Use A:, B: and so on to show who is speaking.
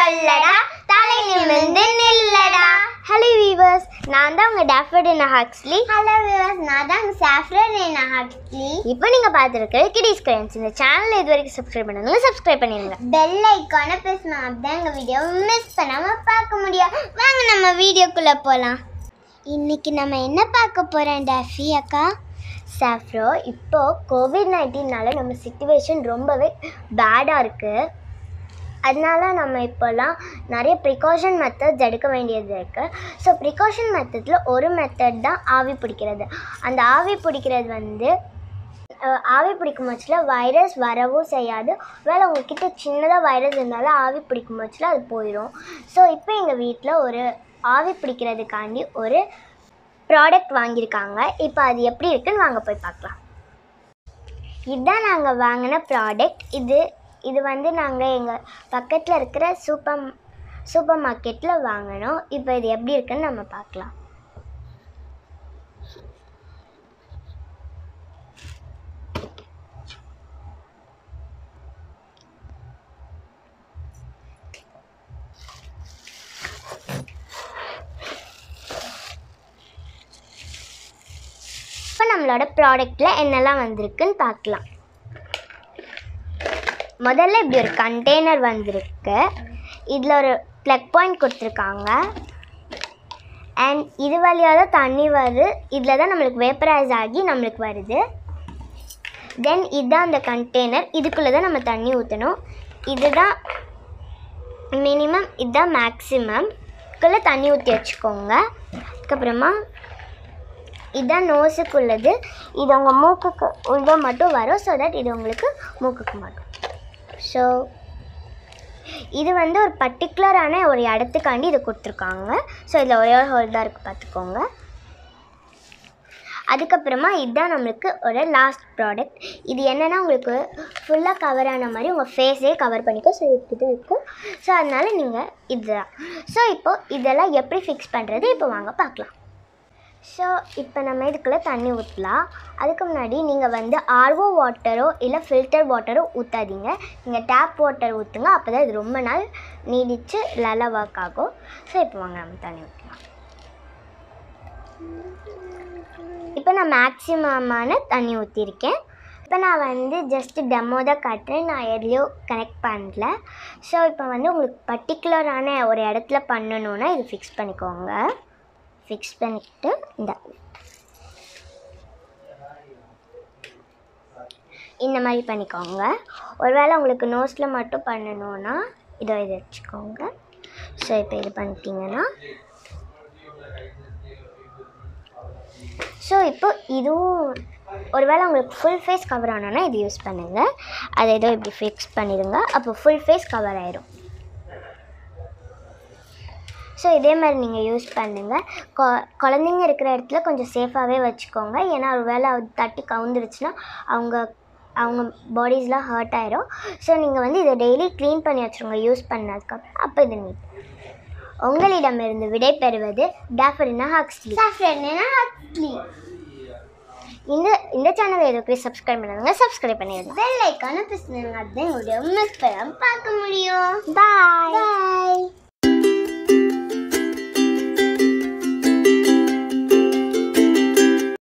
A: சொல்லடா தலை நிமிர்ந்து நில்லடா ஹலோ வீவர்ஸ் நான் தான் உங்கள் டேஃபர்டின் ஹக்ஸ்லி ஹலோ வீவர்ஸ் நான் தான் சாஃப்ரன் ஹக்ஸ்லி இப்போ நீங்கள் பார்த்துருக்க கிடிஸ் கிரன்ஸ் இந்த சேனல் இது வரைக்கும் சப்ஸ்கிரைப் பண்ணுங்க சப்ஸ்கிரைப் பண்ணிடுங்க பெல் ஐக்கானை பேசணும் அப்படிதான் எங்கள் வீடியோ மிஸ் பண்ணாமல் பார்க்க முடியும் வாங்க நம்ம வீடியோக்குள்ளே போகலாம் இன்னைக்கு நம்ம என்ன பார்க்க போகிறோம் டேஃபி அக்கா சாஃப்ரோ இப்போ கோவிட் நைன்டீன்னால நம்ம சுச்சுவேஷன் ரொம்பவே பேடாக இருக்குது அதனால நம்ம இப்போல்லாம் நிறைய ப்ரிகாஷன் மெத்தட்ஸ் எடுக்க வேண்டியது இருக்குது ஸோ ப்ரிகாஷன் மெத்தடில் ஒரு மெத்தட் தான் ஆவி பிடிக்கிறது அந்த ஆவி பிடிக்கிறது வந்து அஹ், ஆவி பிடிக்கும் பட்சத்தில் வைரஸ் வரவும் செய்யாது வேலை உங்ககிட்ட சின்னதாக வைரஸ் இருந்தாலும் ஆவி பிடிக்கும் பட்சத்தில் அது போயிடும் ஸோ இப்போ எங்கள் வீட்டில் ஒரு ஆவி பிடிக்கிறதுக்காண்டி ஒரு ப்ராடக்ட் வாங்கியிருக்காங்க இப்போ அது எப்படி இருக்குன்னு வாங்க போய் பார்க்கலாம் இதுதான் நாங்கள் வாங்கின ப்ராடக்ட் இது இது வந்து நாங்கள் எங்கள் பக்கத்தில் இருக்கிற சூப்பர் சூப்பர் மார்க்கெட்டில் வாங்கினோம் இப்போ இது எப்படி இருக்குன்னு நம்ம பார்க்கலாம் இப்போ நம்மளோட ப்ராடக்டில் என்னெல்லாம் வந்திருக்குன்னு பார்க்கலாம் முதல்ல இப்படி ஒரு கண்டெய்னர் வந்திருக்கு இதில் ஒரு ப்ளக் பாயிண்ட் கொடுத்துருக்காங்க அண்ட் இது வழியாக தான் தண்ணி வருது இதில் தான் நம்மளுக்கு வேப்பரைஸ் ஆகி நம்மளுக்கு வருது தென் இதுதான் அந்த கண்டெய்னர் இதுக்குள்ளே தான் நம்ம தண்ணி ஊற்றணும் இதுதான் மினிமம் இதுதான் மேக்ஸிமம் இதுக்குள்ளே தண்ணி ஊற்றி வச்சுக்கோங்க அதுக்கப்புறமா இதுதான் நோஸுக்குள்ளது இது உங்கள் மூக்குக்கு உள்ள மட்டும் வரும் ஸோ தட் இது உங்களுக்கு மூக்குக்கு மாட்டும் ஸோ இது வந்து ஒரு பர்டிகுலரான ஒரு இடத்துக்காண்டி இது கொடுத்துருக்காங்க ஸோ இதில் ஒரே ஒரு ஹோல் தான் இருக்குது பார்த்துக்கோங்க அதுக்கப்புறமா இதுதான் நம்மளுக்கு ஒரு லாஸ்ட் ப்ராடக்ட் இது என்னென்னா உங்களுக்கு ஃபுல்லாக கவர் ஆன மாதிரி உங்கள் ஃபேஸே கவர் பண்ணிக்கும் ஸோ இது இருக்கும் ஸோ அதனால் நீங்கள் இதுதான் ஸோ இப்போது இதெல்லாம் எப்படி ஃபிக்ஸ் பண்ணுறது இப்போ வாங்க பார்க்கலாம் ஸோ இப்போ நம்ம இதுக்குள்ளே தண்ணி ஊற்றலாம் அதுக்கு முன்னாடி நீங்கள் வந்து ஆர்ஓ வாட்டரோ இல்லை ஃபில்டர் வாட்டரோ ஊற்றாதீங்க நீங்கள் டேப் வாட்டர் ஊற்றுங்க அப்போ தான் இது ரொம்ப நாள் நீடித்து நல்லா ஒர்க் ஆகும் ஸோ இப்போ வாங்க நம்ம தண்ணி ஊற்றலாம் இப்போ நான் மேக்ஸிமமான தண்ணி ஊற்றிருக்கேன் இப்போ நான் வந்து ஜஸ்ட்டு டெமோ தான் காட்டுறேன் நான் எதுலேயும் கனெக்ட் பண்ணல ஸோ இப்போ வந்து உங்களுக்கு பர்டிகுலரான ஒரு இடத்துல பண்ணணுன்னா இது ஃபிக்ஸ் பண்ணிக்கோங்க ஃபிக்ஸ் பண்ணிக்கிட்டு இந்த இந்த மாதிரி பண்ணிக்கோங்க ஒருவேளை உங்களுக்கு நோஸில் மட்டும் பண்ணணுன்னா இதோ இதை வச்சுக்கோங்க ஸோ இப்போ இது பண்ணிட்டீங்கன்னா ஸோ இப்போ இதுவும் ஒருவேளை உங்களுக்கு ஃபுல் ஃபேஸ் கவர் ஆனோன்னா இது யூஸ் பண்ணுங்கள் அதை ஏதோ இப்படி ஃபிக்ஸ் பண்ணிடுங்க அப்போ ஃபுல் ஃபேஸ் கவர் ஆயிரும் ஸோ இதே மாதிரி நீங்கள் யூஸ் பண்ணுங்கள் கொ குழந்தைங்க இருக்கிற இடத்துல கொஞ்சம் சேஃபாகவே வச்சுக்கோங்க ஏன்னா ஒரு வேளை அது தட்டி கவுந்துருச்சுன்னா அவங்க அவங்க பாடிஸ்லாம் ஹர்ட் ஆயிரும் ஸோ நீங்கள் வந்து இதை டெய்லி க்ளீன் பண்ணி வச்சுருங்க யூஸ் பண்ணதுக்கப்புறம் அப்போ இது நீட் உங்களிடமிருந்து விடை பெறுவது டேஃபரினா ஹக்ஸ்லி ஹக்ஸ்லி இந்த இந்த சேனலை எதுக்கு சப்ஸ்கிரைப் பண்ணுங்க சப்ஸ்கிரைப் பண்ணிடுங்க பெல் ஐக்கான பிரச்சனை அதுதான் உங்களுடைய மிஸ் பண்ணாமல் பார்க்க முடியும் பாய் பாய்